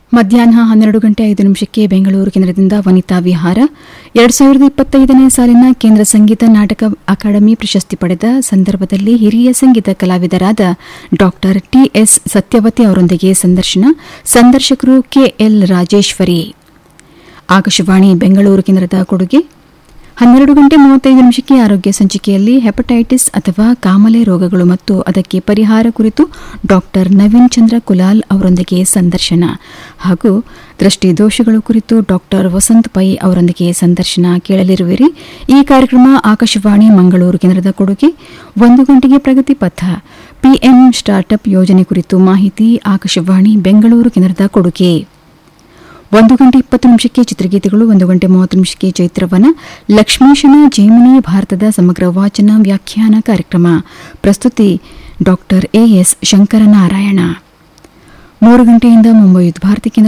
ಮಧ್ಯಾಹ್ನ ಹನ್ನೆರಡು ಗಂಟೆ ಐದು ನಿಮಿಷಕ್ಕೆ ಬೆಂಗಳೂರು ಕೇಂದ್ರದಿಂದ ವನಿತಾ ವಿಹಾರ ಎರಡು ಸಾವಿರದ ಇಪ್ಪತ್ತೈದನೇ ಸಾಲಿನ ಕೇಂದ್ರ ಸಂಗೀತ ನಾಟಕ ಅಕಾಡೆಮಿ ಪ್ರಶಸ್ತಿ ಪಡೆದ ಸಂದರ್ಭದಲ್ಲಿ ಹಿರಿಯ ಸಂಗೀತ ಕಲಾವಿದರಾದ ಡಾ ಟಿಎಸ್ ಸತ್ಯವತಿ ಅವರೊಂದಿಗೆ ಸಂದರ್ಶನ ಸಂದರ್ಶಕರು ಕೆಎಲ್ ರಾಜೇಶ್ವರಿ ಆಕಾಶವಾಣಿ ಬೆಂಗಳೂರು ಕೇಂದ್ರದ ಕೊಡುಗೆ ಹನ್ನೆರಡು ಗಂಟೆ ಮೂವತ್ತೈದು ನಿಮಿಷಕ್ಕೆ ಆರೋಗ್ಯ ಸಂಚಿಕೆಯಲ್ಲಿ ಹೆಪಟೈಟಿಸ್ ಅಥವಾ ಕಾಮಲೆ ರೋಗಗಳು ಮತ್ತು ಅದಕ್ಕೆ ಪರಿಹಾರ ಕುರಿತು ಡಾಕ್ಟರ್ ನವೀನ್ ಚಂದ್ರ ಕುಲಾಲ್ ಅವರೊಂದಿಗೆ ಸಂದರ್ಶನ ಹಾಗೂ ದೃಷ್ಟಿ ದೋಷಗಳು ಕುರಿತು ಡಾಕ್ಟರ್ ವಸಂತ್ ಪೈ ಅವರೊಂದಿಗೆ ಸಂದರ್ಶನ ಕೇಳಲಿರುವಿರಿ ಈ ಕಾರ್ಯಕ್ರಮ ಆಕಾಶವಾಣಿ ಮಂಗಳೂರು ಕೇಂದ್ರದ ಕೊಡುಗೆ ಒಂದು ಗಂಟೆಗೆ ಪ್ರಗತಿ ಪಥ ಪಿಎಂ ಸ್ಟಾರ್ಟ್ಅಪ್ ಯೋಜನೆ ಕುರಿತು ಮಾಹಿತಿ ಆಕಾಶವಾಣಿ ಬೆಂಗಳೂರು ಕೇಂದ್ರದ ಕೊಡುಗೆ ಒಂದು ಗಂಟೆ ಇಪ್ಪತ್ತು ನಿಮಿಷಕ್ಕೆ ಚಿತ್ರಗೀತೆಗಳು ಒಂದು ಗಂಟೆ ಮೂವತ್ತು ನಿಮಿಷಕ್ಕೆ ಚೈತ್ರವನ ಲಕ್ಷ್ಮೀಶನ ಜೈಮಿನಿ ಭಾರತದ ಸಮಗ್ರ ವಾಚನ ವ್ಯಾಖ್ಯಾನ ಕಾರ್ಯಕ್ರಮ ಪ್ರಸ್ತುತಿ ಡಾಕ್ಟರ್ ಎಎಸ್ ಶಂಕರನಾರಾಯಣ ಮೂರು ಗಂಟೆಯಿಂದ ಮುಂಬೈ ಭಾರತಿ ಕೇಂದ್ರ